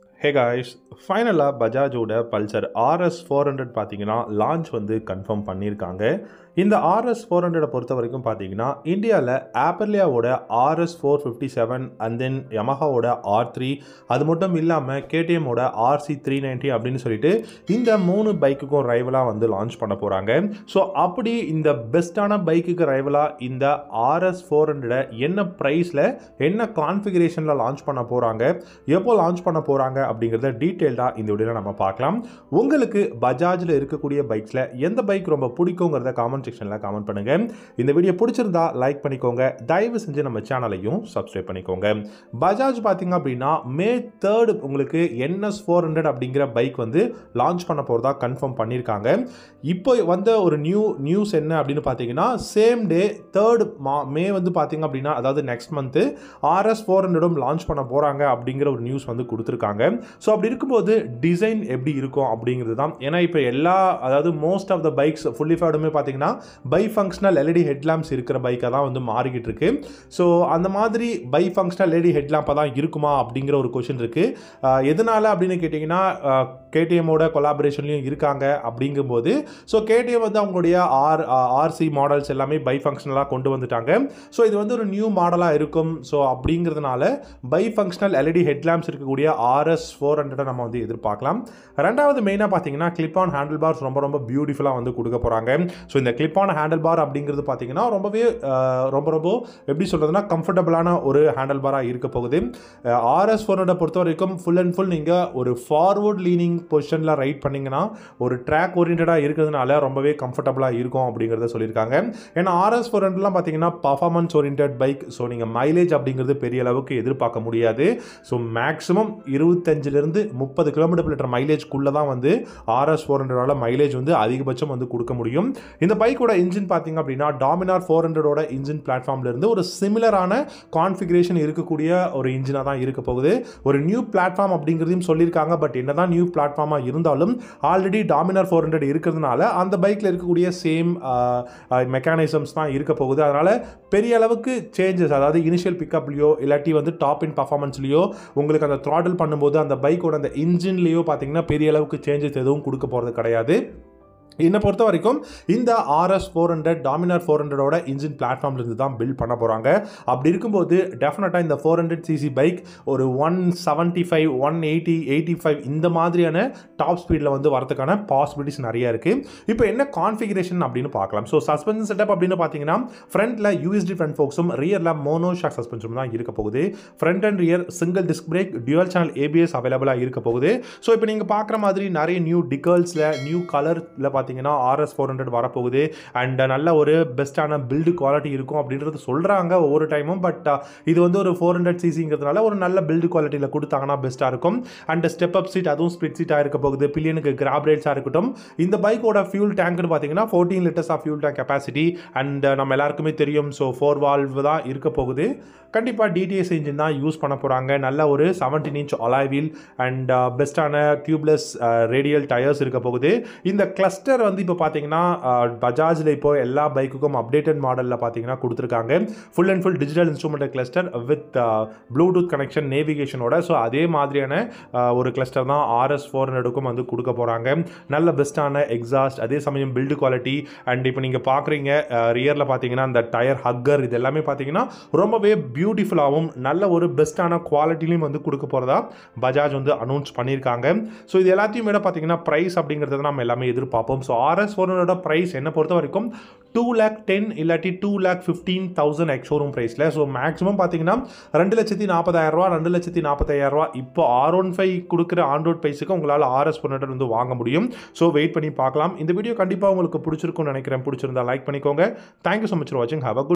ஹே guys ஃபைனலாக பஜாஜோட Pulsar RS four hundred பார்த்தீங்கன்னா லான்ச் வந்து கன்ஃபார்ம் பண்ணியிருக்காங்க இந்த ஆர்எஸ் ஃபோர் ஹண்ட்ரடை பொறுத்த வரைக்கும் பார்த்தீங்கன்னா இந்தியாவில் ஆப்பர்லியாவோட RS four fifty seven and then யமஹாவோட ஆர் த்ரீ அது மட்டும் இல்லாமல் கேடிஎம்மோட ஆர்சி த்ரீ நைன்ட்டி அப்படின்னு சொல்லிட்டு இந்த மூணு பைக்குக்கும் ரைவலாக வந்து லான்ச் பண்ண போகிறாங்க ஸோ அப்படி இந்த பெஸ்ட்டான பைக்குக்கு ரைவலாக இந்த ஆர்எஸ் ஃபோர் ஹண்ட்ரடை என்ன ப்ரைஸில் என்ன கான்ஃபிகரேஷனில் லான்ச் பண்ண போகிறாங்க எப்போ லான்ச் பண்ண போகிறாங்க அப்படிங்கிறத டீட்டெயில்டாக இந்த வீடியோவில் நம்ம பார்க்கலாம் உங்களுக்கு பஜாஜில் இருக்கக்கூடிய பைக்ஸில் எந்த பைக் ரொம்ப பிடிக்குங்கிறத காமெண்ட் செக்ஷனில் காமெண்ட் பண்ணுங்கள் இந்த வீடியோ பிடிச்சிருந்தா லைக் பண்ணிக்கோங்க தயவு செஞ்சு நம்ம சேனலையும் சப்ஸ்கிரைப் பண்ணிக்கோங்க பஜாஜ் பார்த்தீங்க அப்படின்னா மே தேர்டு உங்களுக்கு என்எஸ் ஃபோர் ஹண்ட்ரட் அப்படிங்கிற பைக் வந்து லான்ச் பண்ண போகிறதா கன்ஃபார்ம் பண்ணியிருக்காங்க இப்போ வந்த ஒரு நியூ நியூஸ் என்ன அப்படின்னு பார்த்தீங்கன்னா சேம் டே தேர்ட் மா மே வந்து பார்த்தீங்க அப்படின்னா அதாவது நெக்ஸ்ட் மந்த்து ஆர்எஸ் ஃபோர் ஹண்ட்ரடும் லான்ச் பண்ண போகிறாங்க அப்படிங்கிற ஒரு நியூஸ் வந்து கொடுத்துருக்காங்க ஸோ அப்படி இருக்கும்போது டிசைன் எப்படி இருக்கும் அப்படிங்கிறது தான் ஏன்னா இப்போ எல்லா அதாவது most of the bikes fully ஃபேடுமே பார்த்தீங்கன்னா பை ஃபங்க்ஷனல் எல்இடி ஹெட்லாம்ப்ஸ் இருக்கிற பைக்காக தான் வந்து மாறிக்கிட்டு இருக்கு ஸோ அந்த மாதிரி பை ஃபங்க்ஷனல் எல்இடி ஹெட்லாம்பாக தான் இருக்குமா அப்படிங்கிற ஒரு கொஷின் இருக்குது எதனால அப்படின்னு கேட்டிங்கன்னா கேடிஎம்மோட கொலாபரேஷன்லையும் இருக்காங்க அப்படிங்கும்போது ஸோ கேடிஎம் வந்து அவங்களுடைய ஆர் ஆர்சி மாடல்ஸ் எல்லாமே பை ஃபங்க்ஷனலாக கொண்டு வந்துட்டாங்க ஸோ இது வந்து ஒரு நியூ மாடலாக இருக்கும் ஸோ அப்படிங்கிறதுனால பை ஃபங்க்ஷனல் எல்இடி ஹெட்லாம்ப்ஸ் இருக்கக்கூடிய ஆர்எஸ் ஃபோர் ஹண்ட்ரடை நம்ம வந்து எதிர்பார்க்கலாம் ரெண்டாவது மெயினாக பார்த்தீங்கன்னா கிளிப் ஆன் ஹேண்டில் பார்ஸ் ரொம்ப ரொம்ப பியூட்டிஃபுல்லாக வந்து கொடுக்க போகிறாங்க ஸோ இந்த கிளிப் ஆன் ஹேண்டில் பார் அப்படிங்கிறது பார்த்தீங்கன்னா ரொம்பவே அஹ், ரொம்ப ரொம்ப எப்படி சொல்கிறதுனா கம்ஃபர்டபுளான ஒரு ஹேண்டில் பாராக இருக்க போகுது ஆர்எஸ் ஃபோர் ஹண்ட்ரட் பொறுத்த வரைக்கும் ஃபுல் அண்ட் ஃபுல் நீங்கள் ஒரு ஃபார்வர்ட் லீனிங் பொசிஷனில் ரைட் பண்ணிங்கன்னா ஒரு ட்ராக் ஓரியன்டாக இருக்கிறதுனால ரொம்பவே கம்ஃபர்டபுளாக இருக்கும் அப்படிங்கிறத சொல்லியிருக்காங்க ஏன்னா ஆர்எஸ் ஃபோர் ஹண்ட்ரட்லாம் பார்த்தீங்கன்னா பர்ஃபார்மன்ஸ் ஓரியன்ட் பைக் ஸோ நீங்கள் மைலேஜ் அப்படிங்கிறது பெரிய அளவுக்கு எதிர்பார்க்க முடியாது ஸோ மேக்ஸிமம் இருபத்தஞ்சிலிருந்து முப்பது கிலோமீட்டர் லிட்டர் மைலேஜ்க்குள்ளே தான் வந்து ஆர்எஸ் ஃபோர் ஹண்ட்ரடோட மைலேஜ் வந்து அதிகபட்சம் வந்து கொடுக்க முடியும் இந்த பைக்கோட இன்ஜின் பார்த்தீங்க அப்படின்னா டாமினார் ஃபோர் ஹண்ட்ரடோட இன்ஜின் பிளாட்ஃபார்ம்ல இருந்து ஒரு சிமிலரான கான்ஃபிகரேஷன் இருக்கக்கூடிய ஒரு இன்ஜினாக தான் இருக்க போகுது ஒரு நியூ பிளாட்ஃபார்ம் அப்படிங்கிறதையும் சொல்லியிருக்காங்க பட் என்னதான் நியூ பிளாட்ஃபார்மாக இருந்தாலும் ஆல்ரெடி டாமினார் ஃபோர் ஹண்ட்ரட் இருக்கிறதுனால அந்த பைக்கில் இருக்கக்கூடிய சேம் மெக்கானிசம்ஸ் தான் இருக்க போகுது அதனால் பெரிய அளவுக்கு சேஞ்சஸ் அதாவது இனிஷியல் பிக்கப்லையோ இல்லாட்டி வந்து டாப் இன் பர்ஃபார்மன்ஸ்லையோ உங்களுக்கு அந்த த்ராட்டில் பண்ணும்போது அந்த பைக்கோட அந்த இன்ஜின்லேயோ பார்த்தீங்கன்னா பெரிய அளவுக்கு சேஞ்சஸ் எதுவும் கொடுக்க போகிறது கிடையாது என்னை பொறுத்த வரைக்கும் இந்த RS four hundred Dominar four ஹண்ட்ரடோட இன்ஜின் பிளாட்ஃபார்ம்லேருந்து தான் பில்ட் பண்ண போகிறாங்க அப்படி இருக்கும்போது டெஃபினட்டாக இந்த ஃபோர் ஹண்ட்ரட் சிசி பைக் ஒரு one seventy five one eighty eighty five இந்த மாதிரியான டாப் ஸ்பீடில் வந்து வரதுக்கான பாசிபிலிட்டிஸ் நிறைய இருக்குது இப்போ என்ன கான்ஃபிகரேஷன் அப்படின்னு பார்க்கலாம் ஸோ சஸ்பென்ஷன் செட்டப் அப்படின்னு பார்த்தீங்கன்னா ஃப்ரண்ட்டில் யூஎஸ்டி ஃப்ரண்ட் ஃபோக்ஸும் ரியரில் மோனோ ஷாக் சஸ்பென்ஷனும் தான் இருக்க போகுது front and rear single disc brake dual channel ABS அவைலபிளாக இருக்க போகுது ஸோ இப்போ நீங்கள் பார்க்குற மாதிரி நிறைய நியூ டிகல்ஸில் நியூ கலரில் பார்த்தீங்கன்னா ஆர்எஸ் ஃபோர் ஹண்ட்ரட் வரப்போகுது அண்ட் நல்ல ஒரு பெஸ்ட்டான பில்டு குவாலிட்டி இருக்கும் அப்படின்றது சொல்கிறாங்க ஒவ்வொரு டைமும் பட் இது வந்து ஒரு ஃபோர் ஹண்ட்ரட் சிசிங்கிறதுனால ஒரு நல்ல பில்டு குவாலிட்டியில் கொடுத்தாங்கன்னா பெஸ்ட்டாக இருக்கும் அண்ட் ஸ்டெப் அப் சீட் அதுவும் ஸ்பிட் சீட்டாக இருக்க போகுது பில்லியனுக்கு கிராப் ரேட்ஸாக இருக்கட்டும் இந்த பைக்கோட ஃபியூல் டேங்க்னு பார்த்தீங்கன்னா fourteen litres of fuel tank capacity and நம்ம எல்லாருக்குமே தெரியும் ஸோ ஃபோர் வால்வ் தான் இருக்க போகுது கண்டிப்பாக டிடிஎஸ் இன்ஜின் தான் யூஸ் பண்ண போகிறாங்க நல்ல ஒரு seventeen inch alloy wheel and பெஸ்ட்டான டியூப்லெஸ் ரேடியல் டயர்ஸ் இருக்க போகுது இந்த கிளஸ்டர் வந்து இப்போ பார்த்தீங்கன்னா பஜாஜில் இப்போ எல்லா பைக்குக்கும் அப்டேட்டட் மாடலில் பார்த்தீங்கன்னா கொடுத்துருக்காங்க full and full digital instrument cluster with Bluetooth connection நேவிகேஷனோட ஸோ அதே மாதிரியான uh, ஒரு கிளஸ்டர் தான் ஆர்எஸ் ஃபோர் ஹண்ட்ரடுக்கும் வந்து கொடுக்க போகிறாங்க நல்ல பெஸ்ட்டான எக்ஸாஸ்ட் அதே சமயம் பில்டு குவாலிட்டி அண்ட் இப்போ நீங்கள் பார்க்குறீங்க ரியரில் பார்த்தீங்கன்னா அந்த டயர் ஹக்கர் இது எல்லாமே பார்த்தீங்கன்னா ரொம்பவே பியூட்டிஃபுல்லாகவும் நல்ல ஒரு பெஸ்ட்டான குவாலிட்டிலையும் வந்து கொடுக்க போகிறதா பஜாஜ் வந்து அனௌன்ஸ் பண்ணியிருக்காங்க ஸோ இது எல்லாத்தையும் விட பார்த்தீங்கன்னா ப்ரைஸ் அப்படிங்கிறத நம்ம எல்லாமே எதிர்பார்ப்போம் ஸோ ஆர்எஸ் ஃபோர் ஹண்ட்ரடோட ப்ரைஸ் என்ன பொறுத்த வரைக்கும் டூ லேக் டென் இல்லாட்டி two lakh fifteen thousand ex showroom ப்ரைஸில் ஸோ மேக்ஸிமம் பார்த்தீங்கன்னா ரெண்டு லட்சத்தி நாற்பதாயிரம் ரூபா ரெண்டு லட்சத்தி நாற்பத்தாயிரம் ரூபா இப்போ ஆர் ஒன் ஃபைவ் கொடுக்குற ஆண்ட்ராய்ட் ப்ரைஸுக்கு உங்களால் ஆர்எஸ் ஃபோர் ஹண்ட்ரட் வந்து வாங்க முடியும் ஸோ வெயிட் பண்ணி பார்க்கலாம் இந்த வீடியோ கண்டிப்பாக உங்களுக்கு பிடிச்சிருக்கும்னு நினைக்கிறேன் பிடிச்சிருந்தா லைக் பண்ணிக்கோங்க தேங்க்யூ ஸோ மச் ஃபார் வாட்சிங் ஹவ் அ குட்